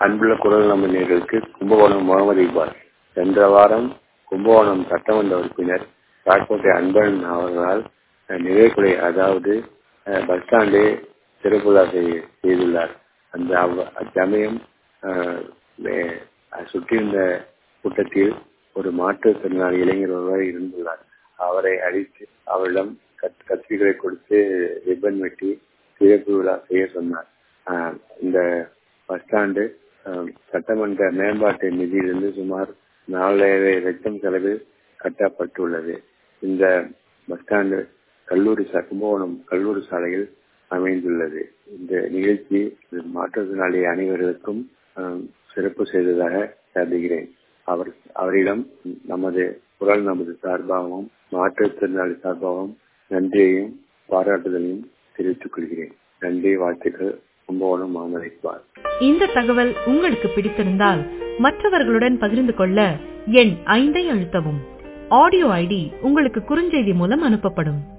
அன்புள்ள குரல் நம்பினர்களுக்கு கும்பகோணம் முகமது இக்பால் சென்ற வாரம் கும்பகோணம் சட்டமன்ற உறுப்பினர் ராக்கோட்டை அன்பழன் அவர்களால் நிலைக்குறை அதாவது பஸ் ஸ்டாண்டே சிறப்புலா செய்துள்ளார் அந்த அச்சமயம் சுற்றியிருந்த கூட்டத்தில் ஒரு மாற்றுத்திறனாளி இளைஞர் ஒருவர் இருந்துள்ளார் அவரை அடித்து அவரிடம் கத்திரிகளை கொடுத்து ரிப்பன் வெட்டி சிறப்பு விழா செய்ய சொன்னார் இந்த பஸ் ஸ்டாண்டு சட்டமன்ற மேம்பாட்டு நிதியிலிருந்து சுமார் நாலாயிரம் லட்சம் செலவில் கட்டப்பட்டுள்ளது இந்த பஸ் ஸ்டாண்டு கல்லூரி கும்பகோணம் கல்லூரி சாலையில் அமைந்துள்ளது இந்த நிகழ்ச்சி மாற்றுத்திறனாளி அனைவருக்கும் சிறப்பு செய்ததாக கருதுகிறேன் அவர் அவரிடம் நமது குரல் நமது சார்பாகவும் மாற்றுத்திறனாளி சார்பாகவும் நன்றியையும் பாராட்டுதலையும் தெரிவித்துக் கொள்கிறேன் நன்றி வாழ்த்துக்கள் கும்பகோணம் முகமது இக்பால் இந்த தகவல் உங்களுக்கு பிடித்திருந்தால் மற்றவர்களுடன் பகிர்ந்து கொள்ள எண் ஐந்தை அழுத்தவும் ஆடியோ ஐடி உங்களுக்கு குறுஞ்செய்தி மூலம் அனுப்பப்படும்